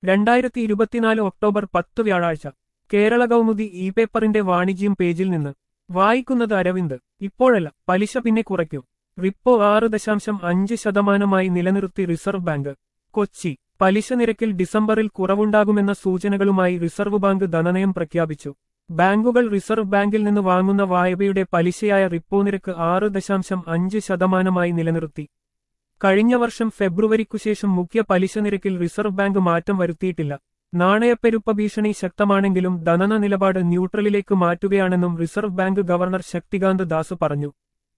രണ്ടായിരത്തി ഇരുപത്തിനാല് ഒക്ടോബർ പത്ത് വ്യാഴാഴ്ച കേരള കൗമുദി ഇ പേപ്പറിന്റെ വാണിജ്യം പേജിൽ നിന്ന് വായിക്കുന്നത് അരവിന്ദ് ഇപ്പോഴല്ല പലിശ പിന്നെ കുറയ്ക്കും റിപ്പോ ആറ് ദശാംശം അഞ്ച് ശതമാനമായി നിലനിർത്തി റിസർവ് ബാങ്ക് കൊച്ചി പലിശ നിരക്കിൽ ഡിസംബറിൽ കുറവുണ്ടാകുമെന്ന സൂചനകളുമായി റിസർവ് ബാങ്ക് ധനനയം പ്രഖ്യാപിച്ചു ബാങ്കുകൾ റിസർവ് ബാങ്കിൽ നിന്ന് വാങ്ങുന്ന വായ്പയുടെ പലിശയായ റിപ്പോ നിരക്ക് ആറ് ദശാംശം അഞ്ച് ശതമാനമായി നിലനിർത്തി കഴിഞ്ഞ വർഷം ഫെബ്രുവരിക്കുശേഷം മുഖ്യ പലിശ നിരക്കിൽ റിസർവ് ബാങ്ക് മാറ്റം വരുത്തിയിട്ടില്ല നാണയപ്പെരുപ്പ ഭീഷണി ശക്തമാണെങ്കിലും ധനന നിലപാട് ന്യൂട്രലിലേക്ക് മാറ്റുകയാണെന്നും reserve bank governor Shaktikanta Das പറഞ്ഞു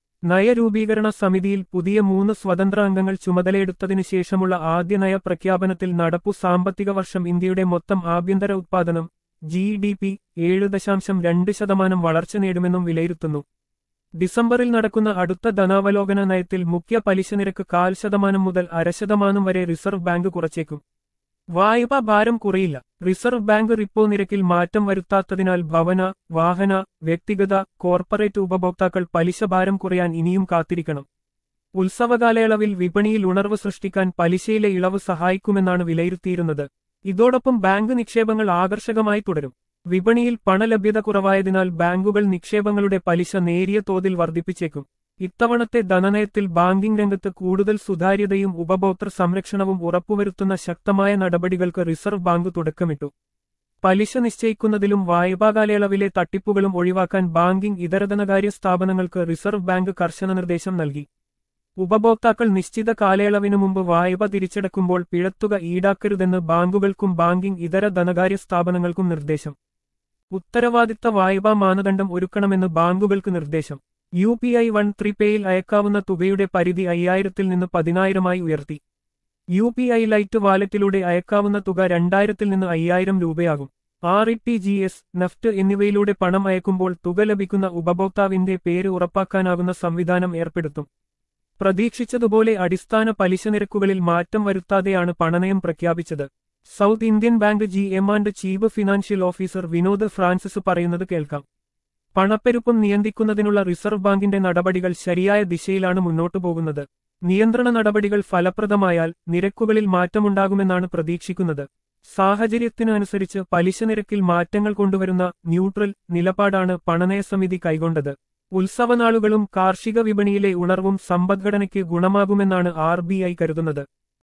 നയരൂപീകരണ സമിതിയിൽ പുതിയ മൂന്ന് സ്വതന്ത്ര അംഗങ്ങൾ ചുമതലയെടുത്തതിനു ശേഷമുള്ള ആദ്യ നയ പ്രഖ്യാപനത്തിൽ നടപ്പു സാമ്പത്തിക വർഷം ഇന്ത്യയുടെ മൊത്തം ആഭ്യന്തര ഉത്പാദനം ജി ഡി പി ഏഴ് ദശാംശം രണ്ട് ശതമാനം വളർച്ച നേടുമെന്നും വിലയിരുത്തുന്നു ഡിസംബറിൽ നടക്കുന്ന അടുത്ത ധനാവലോകന നയത്തിൽ മുഖ്യ പലിശ നിരക്ക് കാൽ ശതമാനം മുതൽ അരശതമാനം വരെ റിസർവ് ബാങ്ക് കുറച്ചേക്കും വായ്പാ ഭാരം കുറയില്ല റിസർവ് ബാങ്ക് റിപ്പോ നിരക്കിൽ മാറ്റം വരുത്താത്തതിനാൽ ഭവന വാഹന വ്യക്തിഗത കോർപ്പറേറ്റ് ഉപഭോക്താക്കൾ പലിശ ഭാരം കുറയാൻ ഇനിയും കാത്തിരിക്കണം ഉത്സവകാലയളവിൽ വിപണിയിൽ ഉണർവ് സൃഷ്ടിക്കാൻ പലിശയിലെ ഇളവ് സഹായിക്കുമെന്നാണ് വിലയിരുത്തിയിരുന്നത് ഇതോടൊപ്പം ബാങ്ക് നിക്ഷേപങ്ങൾ ആകർഷകമായി തുടരും വിപണിയിൽ പണലഭ്യത കുറവായതിനാൽ ബാങ്കുകൾ നിക്ഷേപങ്ങളുടെ പലിശ നേരിയ തോതിൽ വർദ്ധിപ്പിച്ചേക്കും ഇത്തവണത്തെ ധനനയത്തിൽ ബാങ്കിംഗ് രംഗത്ത് കൂടുതൽ സുതാര്യതയും ഉപഭോക്തൃ സംരക്ഷണവും ഉറപ്പുവരുത്തുന്ന ശക്തമായ നടപടികൾക്ക് റിസർവ് ബാങ്ക് തുടക്കമിട്ടു പലിശ നിശ്ചയിക്കുന്നതിലും വായ്പാ കാലയളവിലെ തട്ടിപ്പുകളും ഒഴിവാക്കാൻ ബാങ്കിംഗ് ഇതര ധനകാര്യ സ്ഥാപനങ്ങൾക്ക് റിസർവ് ബാങ്ക് കർശന നിർദ്ദേശം നൽകി ഉപഭോക്താക്കൾ നിശ്ചിത കാലയളവിനു മുമ്പ് വായ്പ തിരിച്ചടക്കുമ്പോൾ പിഴത്തുക ഈടാക്കരുതെന്ന് ബാങ്കുകൾക്കും ബാങ്കിംഗ് ഇതര ധനകാര്യ സ്ഥാപനങ്ങൾക്കും നിർദ്ദേശം ഉത്തരവാദിത്ത വായ്പാ മാനദണ്ഡം ഒരുക്കണമെന്ന് ബാങ്കുകൾക്ക് നിർദ്ദേശം U P I one three പേയിൽ അയക്കാവുന്ന തുകയുടെ പരിധി അയ്യായിരത്തിൽ നിന്ന് പതിനായിരമായി ഉയർത്തി യു പി ഐ ലൈറ്റ് വാലറ്റിലൂടെ അയക്കാവുന്ന തുക രണ്ടായിരത്തിൽ നിന്ന് അയ്യായിരം രൂപയാകും R E T G S NEFT എന്നിവയിലൂടെ പണം അയക്കുമ്പോൾ തുക ലഭിക്കുന്ന ഉപഭോക്താവിന്റെ പേര് ഉറപ്പാക്കാനാകുന്ന സംവിധാനം ഏർപ്പെടുത്തും പ്രതീക്ഷിച്ചതുപോലെ അടിസ്ഥാന പലിശ നിരക്കുകളിൽ മാറ്റം വരുത്താതെയാണ് പണനയം പ്രഖ്യാപിച്ചത് South Indian Bank G M and chief financial officer Vinod Francis പറയുന്നത് കേൾക്കാം പണപ്പെരുപ്പം നിയന്ത്രിക്കുന്നതിനുള്ള റിസർവ് ബാങ്കിന്റെ നടപടികൾ ശരിയായ ദിശയിലാണ് മുന്നോട്ടു പോകുന്നത് നിയന്ത്രണ നടപടികൾ ഫലപ്രദമായാൽ നിരക്കുകളിൽ മാറ്റമുണ്ടാകുമെന്നാണ് പ്രതീക്ഷിക്കുന്നത് സാഹചര്യത്തിനനുസരിച്ച് പലിശ നിരക്കിൽ മാറ്റങ്ങൾ കൊണ്ടുവരുന്ന ന്യൂട്രൽ നിലപാടാണ് പണനയ സമിതി കൈക്കൊണ്ടത് ഉത്സവനാളുകളും കാർഷിക വിപണിയിലെ ഉണർവും സമ്പദ്ഘടനയ്ക്ക് ഗുണമാകുമെന്നാണ് ആർ കരുതുന്നത്